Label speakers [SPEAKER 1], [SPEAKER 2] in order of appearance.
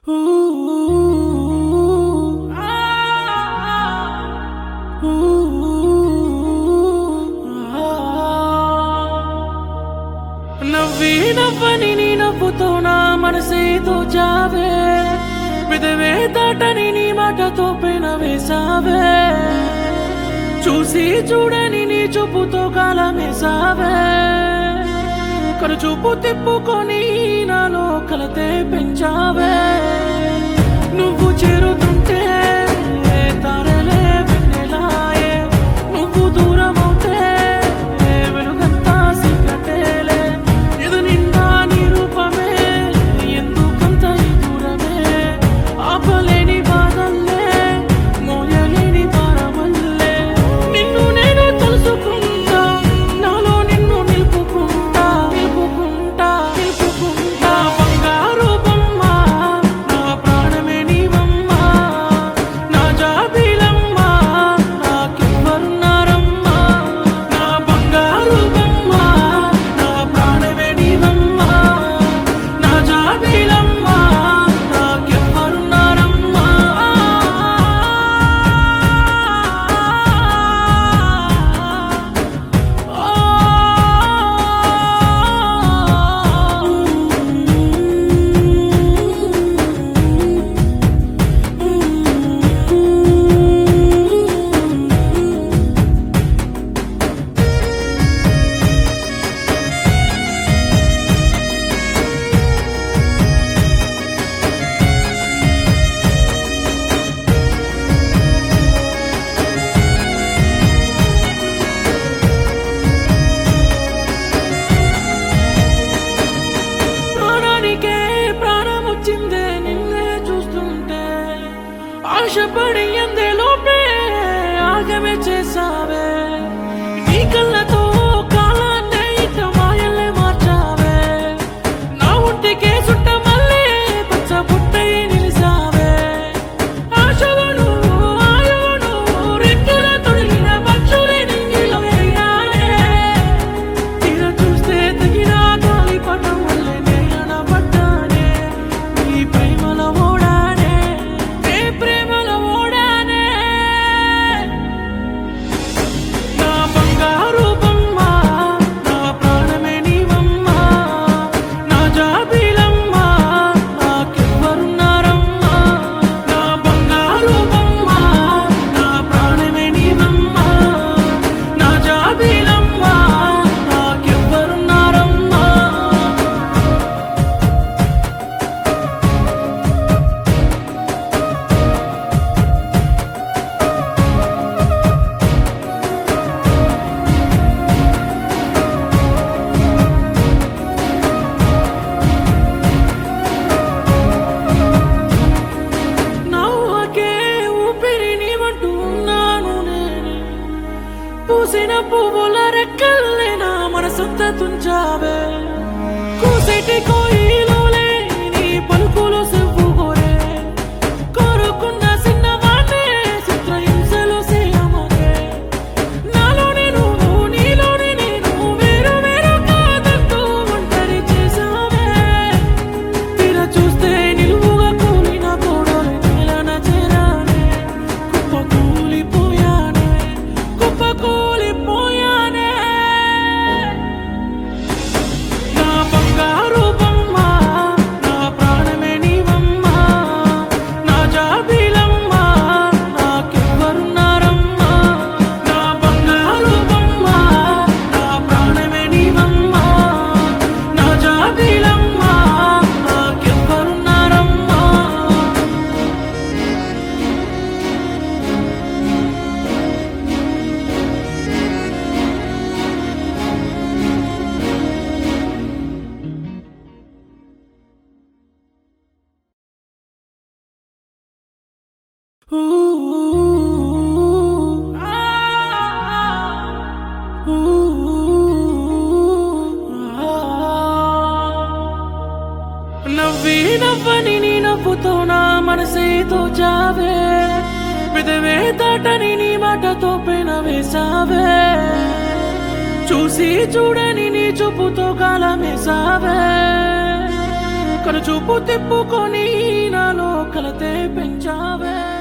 [SPEAKER 1] నవ్వి నవ్వని నీ నవ్వుతో నా మనసే తోచావే పెదవే దాటని నీ మాటతో పెన వేసావే చూసి చూడని నీ చూపుతో కాలమేసావే కను చూపు తిప్పుకొని నాలో కలతే పెంచావే నువ్వు చేరుతుంటే తారలే వెన్నెలాయే నువ్వు దూరం అవుతే వెలుగంతా సీకటేలే ఎదు నిండా నీ రూపమే ఎందుకంత ఈ దూరమే ఆపలేని బాధల్లే మోయలేని భారమల్లే నిన్ను నేను తెలుసుకుంటా నాలో నిన్ను నిలుపుకుంటా నిలుపుకుంటా నిలుపుకుంటా బంగారు బొమ్మ నా ప్రాణమే నీవమ్మ నా జాబిలమ్మ నాకెవ్వరున్నారమ్మ నా బంగారు బొమ్మ నా ప్రాణమే నీవమ్మ నా జాబిలమ్మ నాకెవ్వరున్నారమ్మ ప్రాణానికే ప్రాణం వచ్చిందే నిన్నే చూస్తుంటే ఆశపడి ఎందే లోపే ఆగమే చేసావే నీ కళ్ళతో కాలాన్నే ఇట మాయలే మార్చావే నా ఒంటికే చుట్ట మళ్ళీ పచ్చ పుట్టై నిలిసావే ఆశవను ఆయువును రెక్కల తొడిగిన పక్షులే నింగిలో ఎగిరానే తీర చూస్తే తగిన గాలి పటం వల్లే నేయన పడ్డానే నీ ప్రేమల ఓడానే నీ ప్రేమల ఓడానే నా బంగారు బొమ్మ నా ప్రాణమే నీవమ్మ నా జాబిలమ్మ నాకెవ్వరున్నారమ్మ నా బంగారు బొమ్మ నా ప్రాణమే నీవమ్మ నా జాబిలమ్మ నాకెవ్వరున్నారమ్మ నవ్వకే ఊపిరి నీవంటూ ఉన్నాను నేనే పూసిన పువ్వుల రెక్కల్లే నా మనసంతా తుంచావే కూసేటి కోయిలోలే నీ పలుకులు సెవ్వుగోరే కోరుకున్న చిన్నవాణ్ణే చిత్రహింసలు సేయమగే నాలోనే నువ్వు నీలోనే నేను వేరు వేరు కాదంటూ ఒంటరి చేసావే తీర చూస్తే నిలువుగా కూలిన కోడలు నేలన చేరానే కుప్ప కూలిపోయానే కుప్ప కూలిపోయానే నా బంగారు బొమ్మ నా ప్రాణమే నీవమ్మ నా జాబిలమ్మ నాకెవ్వరున్నారమ్మ నా బంగారు బొమ్మ నా ప్రాణమే నీవమ్మ నా జాబిలమ్మ నాకెవ్వరున్నారమ్మ నవ్వి నవ్వని నీ నవ్వుతో నా మనసే తోచావే పెదవే దాటని నీ మాటతో పెన వేసావే చూసి చూడని నీ చూపుతో కాలమేసావే కను చూపు తిప్పుకొని నాలో కలతే పెంచావే